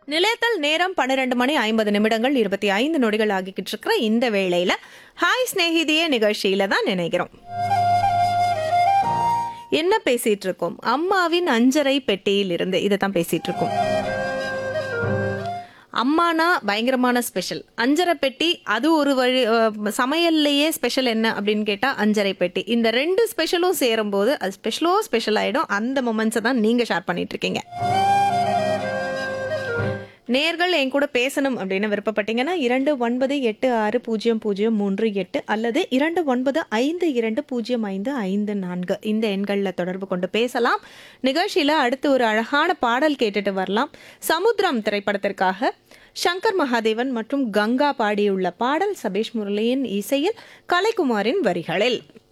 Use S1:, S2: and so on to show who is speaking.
S1: நிலையத்தில் நேரம் பன்னிரெண்டு மணி ஐம்பது நிமிடங்கள் இருபத்தி ஐந்து நொடிகள் ஆகிக்கிட்டு இருக்கிற இந்த வேளையில ஹாய் ஸ்நேகிதியே நிகழ்ச்சியில தான் நினைக்கிறோம் என்ன பேசிட்டு இருக்கோம் அம்மாவின் அஞ்சரை பெட்டியில் இருந்து இதை தான் பேசிட்டு இருக்கோம் அம்மானா பயங்கரமான ஸ்பெஷல் அஞ்சரை பெட்டி அது ஒரு வழி அஹ், சமையல்லையே ஸ்பெஷல் என்ன அப்படின்னு கேட்டால் அஞ்சரை பெட்டி இந்த ரெண்டு ஸ்பெஷலும் சேரும்போது அது ஸ்பெஷலோ ஸ்பெஷல் ஆகிடும் அந்த மொமெண்ட்ஸை தான் நீங்கள் ஷேர் பண்ணிட்டு இருக்கீங்க நேர்கள் என் கூட பேசணும் அப்படின்னு விருப்பப்பட்டீங்கன்னா இரண்டு ஒன்பது எட்டு ஆறு பூஜ்ஜியம் பூஜ்ஜியம் மூன்று எட்டு அல்லது இரண்டு ஒன்பது ஐந்து இரண்டு பூஜ்ஜியம் ஐந்து ஐந்து நான்கு இந்த எண்களில் தொடர்பு கொண்டு பேசலாம் நிகழ்ச்சியில் அடுத்து ஒரு அழகான பாடல் கேட்டுட்டு வரலாம் சமுத்திரம் திரைப்படத்திற்காக சங்கர் மகாதேவன் மற்றும் கங்கா பாடியுள்ள பாடல் சபேஷ் முரளியின் இசையில் கலைக்குமாரின் வரிகளில்